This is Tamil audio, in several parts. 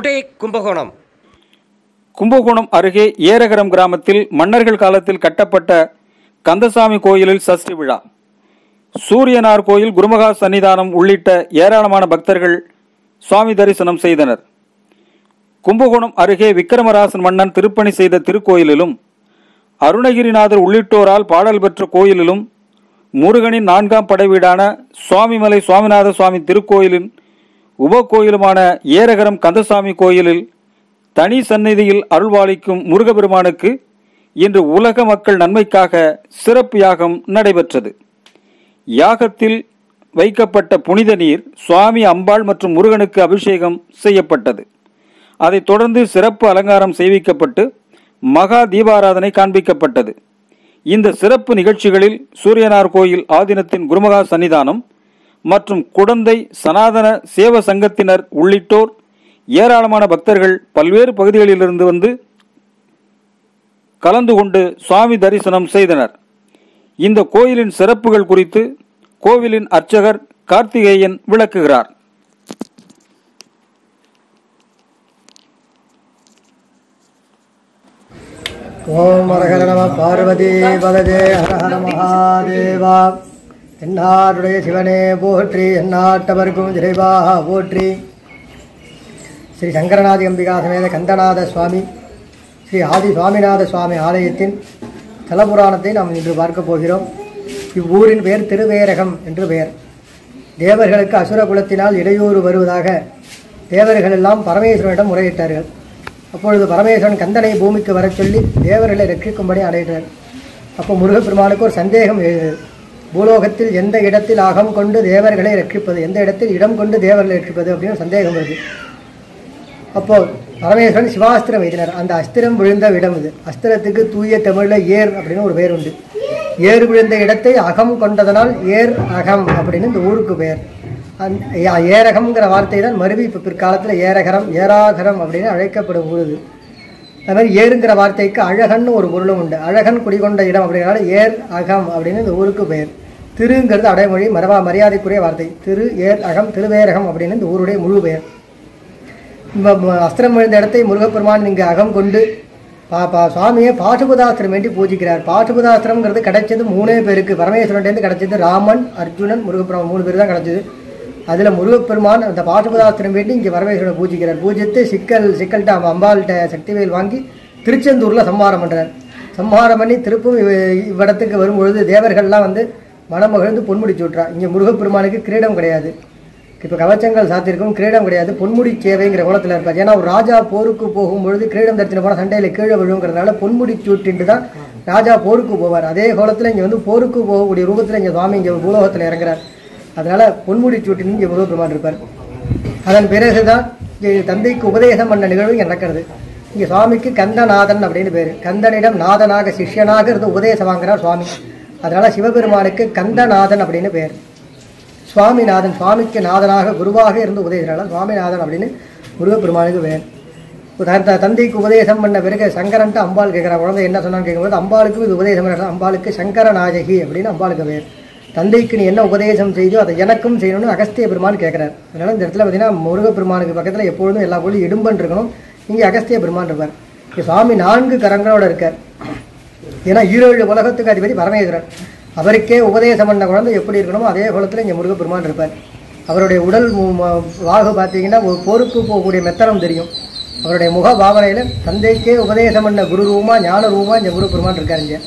டுடே கும்பகோணம் கும்பகோணம் அருகே ஏரகரம் கிராமத்தில் மன்னர்கள் காலத்தில் கட்டப்பட்ட கந்தசாமி கோயிலில் சஷ்டி விழா சூரியனார் கோயில் குருமகா சன்னிதானம் உள்ளிட்ட ஏராளமான பக்தர்கள் சுவாமி தரிசனம் செய்தனர் கும்பகோணம் அருகே விக்கிரமராசன் மன்னன் திருப்பணி செய்த திருக்கோயிலிலும் அருணகிரிநாதர் உள்ளிட்டோரால் பாடல் பெற்ற கோயிலிலும் முருகனின் நான்காம் படைவீடான சுவாமிமலை சுவாமிநாத சுவாமி திருக்கோயிலின் உபகோயிலுமான ஏரகரம் கந்தசாமி கோயிலில் தனி சந்நிதியில் அருள்வாளிக்கும் முருகபெருமானுக்கு இன்று உலக மக்கள் நன்மைக்காக சிறப்பு யாகம் நடைபெற்றது யாகத்தில் வைக்கப்பட்ட புனித நீர் சுவாமி அம்பாள் மற்றும் முருகனுக்கு அபிஷேகம் செய்யப்பட்டது அதைத் தொடர்ந்து சிறப்பு அலங்காரம் செய்விக்கப்பட்டு மகா தீபாராதனை காண்பிக்கப்பட்டது இந்த சிறப்பு நிகழ்ச்சிகளில் சூரியனார் கோயில் ஆதீனத்தின் குருமகா சன்னிதானம் மற்றும் குடந்தை சனாதன சேவ சங்கத்தினர் உள்ளிட்டோர் ஏராளமான பக்தர்கள் பல்வேறு பகுதிகளிலிருந்து வந்து கலந்து கொண்டு சுவாமி தரிசனம் செய்தனர் இந்த கோயிலின் சிறப்புகள் குறித்து கோவிலின் அர்ச்சகர் கார்த்திகேயன் விளக்குகிறார் ஓம் ஹரஹர நம பார்வதி பகதே ஹரஹர மகாதேவா என்னாருடைய சிவனே போற்றி எந்நாட்டவர்க்கும் இறைவாக போற்றி ஸ்ரீ சங்கரநாதி அம்பிகா சமேத கந்தநாத சுவாமி ஸ்ரீ ஆதி சுவாமிநாத சுவாமி ஆலயத்தின் தலபுராணத்தை நாம் இன்று பார்க்க போகிறோம் இவ்வூரின் பெயர் திருவேரகம் என்று பெயர் தேவர்களுக்கு அசுர குலத்தினால் இடையூறு வருவதாக தேவர்கள் எல்லாம் பரமேஸ்வரனிடம் முறையிட்டார்கள் அப்பொழுது பரமேஸ்வரன் கந்தனை பூமிக்கு வரச் சொல்லி தேவர்களை ரட்சிக்கும்படி அடையிட்டார் அப்போ முருகப்பெருமானுக்கு ஒரு சந்தேகம் எழுந்தது பூலோகத்தில் எந்த இடத்தில் அகம் கொண்டு தேவர்களை ரட்சிப்பது எந்த இடத்தில் இடம் கொண்டு தேவர்களை ரட்சிப்பது அப்படின்னு சந்தேகம் வருது அப்போ பரமேஸ்வரன் சிவாஸ்திரம் எழுதினார் அந்த அஸ்திரம் விழுந்த இடம் இது அஸ்திரத்துக்கு தூய தமிழ்ல ஏர் அப்படின்னு ஒரு பேர் உண்டு ஏர் விழுந்த இடத்தை அகம் கொண்டதனால் ஏர் அகம் அப்படின்னு இந்த ஊருக்கு பெயர் அந்த ஏ- ஏரகம்ங்கிற வார்த்தை தான் மருவி இப்போ பிற்காலத்தில் ஏரகரம் ஏராகரம் அப்படின்னு அழைக்கப்படும் பொழுது அது மாதிரி ஏருங்கிற வார்த்தைக்கு அழகன்னு ஒரு பொருளும் உண்டு அழகன் குடிகொண்ட இடம் அப்படிங்கிறனால ஏர் அகம் அப்படின்னு இந்த ஊருக்கு பெயர் திருங்கிறது அடைமொழி மரபா மரியாதைக்குரிய வார்த்தை திரு ஏர் அகம் திருவேரகம் அப்படின்னு இந்த ஊருடைய முழு பெயர் ம- ம- அஸ்திரம் விழுந்த இடத்தை முருகப்பெருமான் இங்கு அகம் கொண்டு பா பா சுவாமியை பாசுபதாஸ்திரம் வேண்டி பூஜிக்கிறார் பாசுபதாஸ்திரம்ங்கிறது கிடைச்சது மூணே பேருக்கு பரமேஸ்வரன்டேருந்து கிடைச்சது ராமன் அர்ஜுனன் முருகப்பெருமான் மூணு பேர் தான் கிடைச்சது அதில் முருகப்பெருமான் அந்த பாசுபதாஸ்திரம் வேண்டி இங்கே பரமேஸ்வரனை பூஜிக்கிறார் பூஜித்து சிக்கல் சிக்கல்கிட்ட அவன் அம்பாள்கிட்ட சக்திவேல் வாங்கி திருச்செந்தூரில் சம்ஹாரம் பண்ணுறார் சம்ஹாரம் பண்ணி திருப்பும் இவ- இவ்விடத்துக்கு வரும்பொழுது தேவர்கள்லாம் வந்து மனமகிழ்ந்து பொன்முடி சூட்டுறா இங்கே முருகப்பெருமானுக்கு கிரீடம் கிடையாது இப்போ கவச்சங்கள் சாத்திருக்கும் கிரீடம் கிடையாது பொன்முடி சேவைங்கிற குலத்தில் இருப்பார் ஏன்னா ஒரு ராஜா போருக்கு போகும்பொழுது கிரீடம் தரிசனம் போனால் சண்டையில் கீழே விழுங்கிறதுனால பொன்முடி சூட்டிட்டு தான் ராஜா போருக்கு போவார் அதே கோலத்தில் இங்கே வந்து போருக்கு போகக்கூடிய ரூபத்தில் இங்கே சுவாமி இங்கே பூலோகத்தில் இறங்குறார் அதனால பொன்முடி சூட்டின்னு இங்கே முருகப்பெருமான் இருப்பார் அதன் பிறகுதான் இங்கே தந்தைக்கு உபதேசம் பண்ண நிகழ்வு இங்கே நடக்கிறது இங்கே சுவாமிக்கு கந்தநாதன் அப்படின்னு பேர் கந்தனிடம் நாதனாக சிஷ்யனாக இருந்து உபதேசம் வாங்குறார் சுவாமி அதனால சிவபெருமானுக்கு கந்தநாதன் அப்படின்னு பேர் சுவாமிநாதன் சுவாமிக்கு நாதனாக குருவாக இருந்து உபதேசனால சுவாமிநாதன் அப்படின்னு முருகப்பெருமானுக்கு பேர் உதாரண தந்தைக்கு உபதேசம் பண்ண பிறகு சங்கரன்ட்டு அம்பாள் கேட்குற குழந்தை என்ன சொன்னான்னு கேட்கும்போது அம்பாளுக்கும் இது உபதேசம் பண்ண அம்பாளுக்கு சங்கரநாயகி அப்படின்னு அம்பாளுக்கு பேர் தந்தைக்கு நீ என்ன உபதேசம் செய்தோ அதை எனக்கும் செய்யணும்னு அகஸ்திய பெருமான் கேட்குறார் அதனால இந்த இடத்துல பார்த்தீங்கன்னா முருகப்பெருமானுக்கு பக்கத்தில் எப்பொழுதும் எல்லா பொருளும் இடும்பன் இருக்கணும் இங்கே அகஸ்திய பெருமான் இருப்பார் இங்க சுவாமி நான்கு கரங்களோட இருக்கார் ஏன்னா ஈரேழு உலகத்துக்கு அதிபதி பரமேஸ்வரன் அவருக்கே உபதேசம் பண்ண குழந்தை எப்படி இருக்கணுமோ அதே குலத்தில் இங்கே முருகப்பெருமான் இருப்பார் அவருடைய உடல் மு- ம- வாகு பார்த்தீங்கன்னா ஒரு போருக்கு போகக்கூடிய மெத்தனம் தெரியும் அவருடைய முக பாவனையில் தந்தைக்கே உபதேசம் பண்ண குரு ரூபமா ஞான ரூபமா இங்கே முருகப்பெருமான் இருக்கார் இங்கே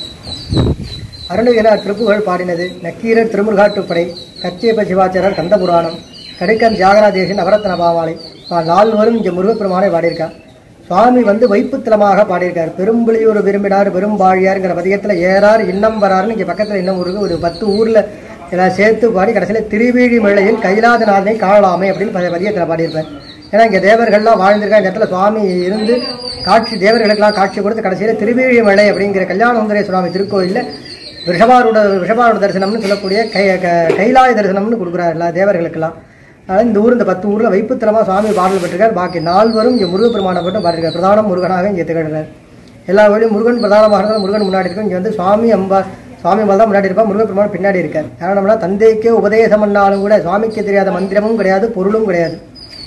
அருணகிரார் திருப்புகழ் பாடினது நக்கீரர் திருமுருகாட்டுப்படை கச்சியப்ப சிவாச்சாரர் கந்தபுராணம் கடுக்கன் தியாகராஜேஷன் நவரத்ன பாவாலை நால்வரும் இங்கே முருகப்பெருமானை பாடியிருக்கார் சுவாமி வந்து வைப்புத்தலமாக பாடியிருக்கார் பெரும்புலியூர் விரும்பினார் பெரும்பாழியாருங்கிற பதிகத்தில் ஏறார் இன்னம் வராருன்னு இங்கே பக்கத்தில் இன்னும் ஒரு ஒரு பத்து ஊரில் எல்லாம் சேர்த்து பாடி கடைசியில் திருவீழி மழையில் கைலாதநாதனை காணலாமே அப்படின்னு ப- பதிகத்தில் பாடியிருப்பார் ஏன்னா இங்கே தேவர்கள்லாம் வாழ்ந்திருக்கா இந்த இடத்துல சுவாமி இருந்து காட்சி தேவர்களுக்கெல்லாம் காட்சி கொடுத்து கடைசியில் திருவீழி மலை அப்படிங்கிற கல்யாணசுந்தரே சுவாமி திருக்கோயிலில் ரிஷபாரோட ரிஷபாரோட தரிசனம்னு சொல்லக்கூடிய கை க- கைலாய தரிசனம்னு கொடுக்குறாரு எல்லா தேவர்களுக்கெல்லாம் அதனால் இந்த ஊர் இந்த பத்து ஊரில் வைப்புத்தலமாக சுவாமி பாடல் பெற்றிருக்கார் பாக்கி நால்வரும் இங்கே முருகப்பெருமானை மட்டும் பாடிருக்கார் பிரதான முருகனாக இங்கே திகழ்கிறார் எல்லா வழியும் முருகன் பிரதானமாக இருந்தாலும் முருகன் முன்னாடி இருக்கும் இங்கே வந்து சுவாமி அம்பா சுவாமி மேலே தான் முன்னாடி இருப்பா முருகப்பெருமான் பின்னாடி இருக்கார் காரணம்னா தந்தைக்கே உபதேசம் பண்ணாலும் கூட சுவாமிக்கு தெரியாத மந்திரமும் கிடையாது பொருளும் கிடையாது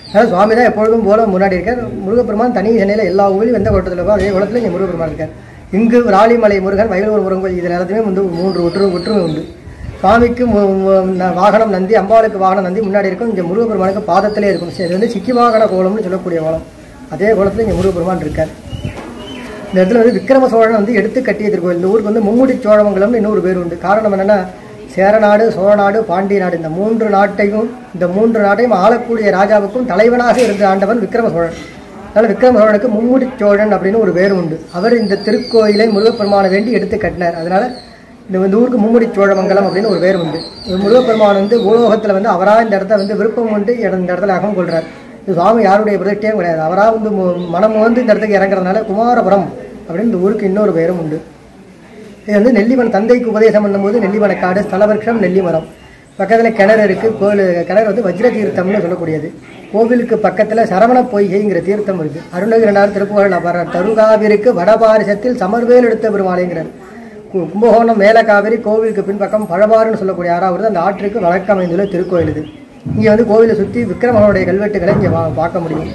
அதாவது சுவாமி தான் எப்பொழுதும் போல முன்னாடி இருக்கார் முருகப்பெருமான் தனி சென்னையில் எல்லா ஊரிலும் எந்த குளத்தில் இருக்கோ அதே குளத்தில் இங்கே முருகப்பெருமான் இருக்கார் இங்கு ராலிமலை முருகன் வயலூர் முருகன் கோயில் இதில் எல்லாத்துமே வந்து மூன்று ஒற்றுமை ஒற்றுமை உண்டு சுவாமிக்கு மு- மு- ந- வாகனம் நந்தி அம்பாளுக்கு வாகனம் நந்தி முன்னாடி இருக்கும் இங்கே முருகப்பெருமானுக்கு பாதத்திலே இருக்கும் சரி, இது வந்து சிக்கி வாகன கோலம்னு சொல்லக்கூடிய கோலம் அதே கோலத்தில் இங்கே முருகப்பெருமான் இருக்கார் இந்த இடத்துல வந்து விக்ரம சோழன் வந்து எடுத்து கட்டிய திருக்கோயில் இந்த ஊருக்கு வந்து மும்முடி சோழமங்கலம்னு இன்னொரு பேர் உண்டு காரணம் என்னன்னா சேரநாடு சோழநாடு பாண்டிய நாடு இந்த மூன்று நாட்டையும் இந்த மூன்று நாட்டையும் ஆளக்கூடிய ராஜாவுக்கும் தலைவனாக இருந்து ஆண்டவன் விக்ரம சோழன் அதனால விக்ரம சோழனுக்கு மும்முடி சோழன் அப்படின்னு ஒரு பேர் உண்டு அவர் இந்த திருக்கோயிலை முருகப்பெருமானை வேண்டி எடுத்து கட்டினார் அதனால இந்த இந்த ஊருக்கு மும்முடி சோழமங்கலம் அப்படின்னு ஒரு பேர் உண்டு இந்த முருகப்பெருமான் வந்து பூலோகத்தில் வந்து அவராக இந்த இடத்த வந்து விருப்பம் கொண்டு இட- இந்த இடத்துல அகம் கொள்றார் இது சுவாமி யாருடைய பிரதிஷ்டையும் கிடையாது அவராக வந்து மு- மனம் வந்து இந்த இடத்துக்கு இறங்குறதுனால குமாரபுரம் அப்படின்னு இந்த ஊருக்கு இன்னொரு பெயரும் உண்டு இது வந்து நெல்லிமன் தந்தைக்கு உபதேசம் பண்ணும்போது நெல்லிமணக்காடு ஸ்தலவருஷம் நெல்லிமரம் பக்கத்தில் கிணறு இருக்குது கோயில் கிணறு வந்து வஜ்ர தீர்த்தம்னு சொல்லக்கூடியது கோவிலுக்கு பக்கத்தில் சரவண பொய்கைங்கிற தீர்த்தம் இருக்குது அருணகிரனார் திருப்புகழ் அபரார் தருகாவிற்கு வடபாரிசத்தில் சமர்வேல் எடுத்த பெருமாளைங்கிறார் கு- கும்பகோணம் மேல காவிரி கோவிலுக்கு பின்பக்கம் பழபாறுன்னு சொல்லக்கூடிய ஆறாவது அந்த ஆற்றுக்கு வழக்கு அமைந்துள்ள திருக்கோயில் இது இங்கே வந்து கோவிலை சுற்றி விக்ரமனுடைய கல்வெட்டுகளை இங்கே வா- பார்க்க முடியும்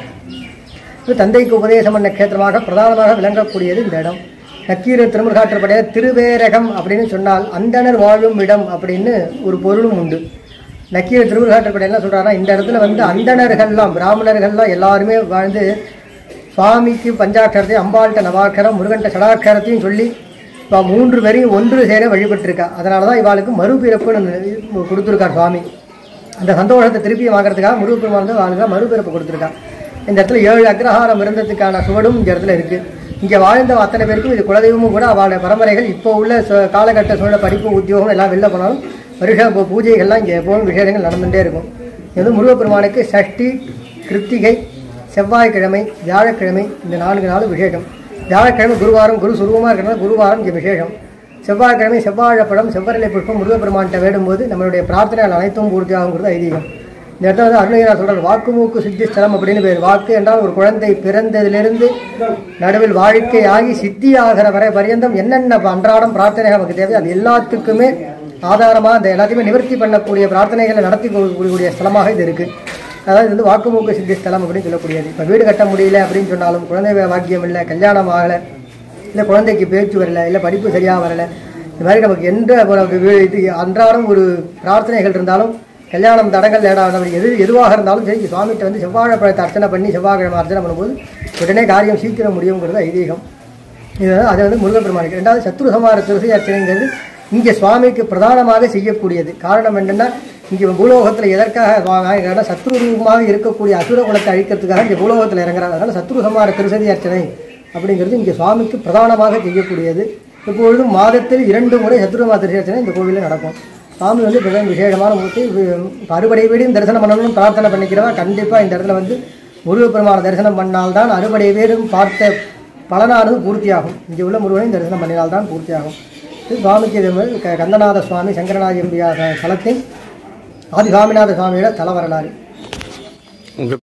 இது தந்தைக்கு உபதேசம் பண்ண கேத்திரமாக பிரதானமாக விளங்கக்கூடியது இந்த இடம் நக்கீர திருமுருகாற்றுப்படைய திருவேரகம் அப்படின்னு சொன்னால் அந்தணர் வாழும் இடம் அப்படின்னு ஒரு பொருளும் உண்டு நக்கீர திருமுருகாற்றுப்படைய என்ன சொல்றாருன்னா இந்த இடத்துல வந்து அந்தணர்கள்லாம் பிராமணர்கள்லாம் எல்லாருமே வாழ்ந்து சுவாமிக்கு பஞ்சாட்சரத்தையும் அம்பாள்கிட்ட நவாட்சரம் முருகன்ட்ட சடாட்சரத்தையும் சொல்லி இப்போ மூன்று பேரையும் ஒன்று சேர வழிபட்டிருக்கா அதனால தான் இவாளுக்கு மறுபிறப்புன்னு கொடுத்துருக்கார் சுவாமி அந்த சந்தோஷத்தை திருப்பி வாங்குறதுக்காக முருகப்பெருமான் வந்து வாழ்க்கை மறுபிறப்பு கொடுத்துருக்கா இந்த இடத்துல ஏழு அக்ரஹாரம் இருந்ததுக்கான சுவடும் இந்த இடத்துல இருக்கு இங்கே வாழ்ந்த அத்தனை பேருக்கும் இது குலதெய்வமும் கூட அவளுடைய பரம்பரைகள் இப்போ உள்ள சு- காலகட்ட சூழல படிப்பு உத்தியோகம் எல்லாம் வெளில போனாலும் வருஷ பூ- பூஜைகள்லாம் இங்கே எப்பவும் விசேஷங்கள் நடந்துகிட்டே இருக்கும் இது வந்து முருகப்பெருமானுக்கு சஷ்டி கிருத்திகை செவ்வாய்க்கிழமை வியாழக்கிழமை இந்த நான்கு நாளும் விசேஷம் வியாழக்கிழமை குருவாரம் குரு சுருவமாக இருக்கிறது குருவாரம் இங்கே விசேஷம் செவ்வாய்க்கிழமை செவ்வாழைப்பழம் செவ்வரலை புஷ்பம் முருகப்பெருமான்கிட்ட வேடும்போது நம்மளுடைய பிரார்த்தனைகள் அனைத்தும் பூர்த்தியாகுங்கிறது ஐதீகம் இந்த இடத்துல வந்து அருணகிரிநாதர் சொல்றார் வாக்கு மூக்கு சித்தி ஸ்தலம் அப்படின்னு பேர் வாக்கு என்றால் ஒரு குழந்தை பிறந்ததிலிருந்து நடுவில் வாழ்க்கை ஆகி சித்தி ஆகிற வரை பரியந்தம் என்னென்ன அன்றாடம் பிரார்த்தனைகள் நமக்கு தேவை அது எல்லாத்துக்குமே ஆதாரமாக அந்த எல்லாத்தையுமே நிவர்த்தி பண்ணக்கூடிய பிரார்த்தனைகளை நடத்தி கொடுக்கக்கூடிய ஸ்தலமாக இது இருக்கு அதாவது இது வந்து வாக்குமூக்கு சித்தி ஸ்தலம் அப்படின்னு சொல்லக்கூடியது இப்போ வீடு கட்ட முடியல அப்படின்னு சொன்னாலும் குழந்தை பாக்கியம் இல்லை கல்யாணம் ஆகலை இல்லை குழந்தைக்கு பேச்சு வரல இல்லை படிப்பு சரியாக வரல இந்த மாதிரி நமக்கு எந்த ஒரு வி- இது அன்றாடம் ஒரு பிரார்த்தனைகள் இருந்தாலும் கல்யாணம் தடங்கள் ஏடாவது எது எதுவாக இருந்தாலும் சரி சுவாமிகிட்ட வந்து செவ்வாழை பழத்தை அர்ச்சனை பண்ணி செவ்வாய்க்கிழமை அர்ச்சனை பண்ணும்போது உடனே காரியம் சீக்கிரம் முடியுங்கிறது ஐதீகம் இது வந்து அது வந்து முருகப்பெருமானுக்கு ரெண்டாவது சத்ரு சமார திருசை அர்ச்சனைங்கிறது இங்கே சுவாமிக்கு பிரதானமாக செய்யக்கூடியது காரணம் என்னன்னா இங்கே பூலோகத்தில் எதற்காக வாங்க சத்ரு ரூபமாக இருக்கக்கூடிய அசுர குலத்தை அழிக்கிறதுக்காக இங்கே பூலோகத்தில் இறங்குறாங்க அதனால சத்ரு சமார திருசதி அர்ச்சனை அப்படிங்கிறது இங்கே சுவாமிக்கு பிரதானமாக செய்யக்கூடியது எப்பொழுதும் மாதத்தில் இரண்டு முறை சத்ருமா திருசதி அர்ச்சனை இந்த கோவிலில் நடக்கும் சுவாமி வந்து மிகவும் விசேஷமான மூர்த்தி வி- அறுபடை வீடையும் தரிசனம் பண்ணணும்னு பிரார்த்தனை பண்ணிக்கிறவா கண்டிப்பாக இந்த இடத்துல வந்து முருகப்பெருமான தரிசனம் பண்ணால்தான் அறுபடை வீடும் பார்த்த பலனானது பூர்த்தியாகும் இங்கே உள்ள முருகனையும் தரிசனம் பண்ணினால்தான் பூர்த்தியாகும் இது சுவாமிக்கு இது மாதிரி க- கந்தநாத சுவாமி சங்கரநாத எம்பியா தலத்தின் ஆதி சுவாமிநாத சுவாமியோட தல வரலாறு உங்க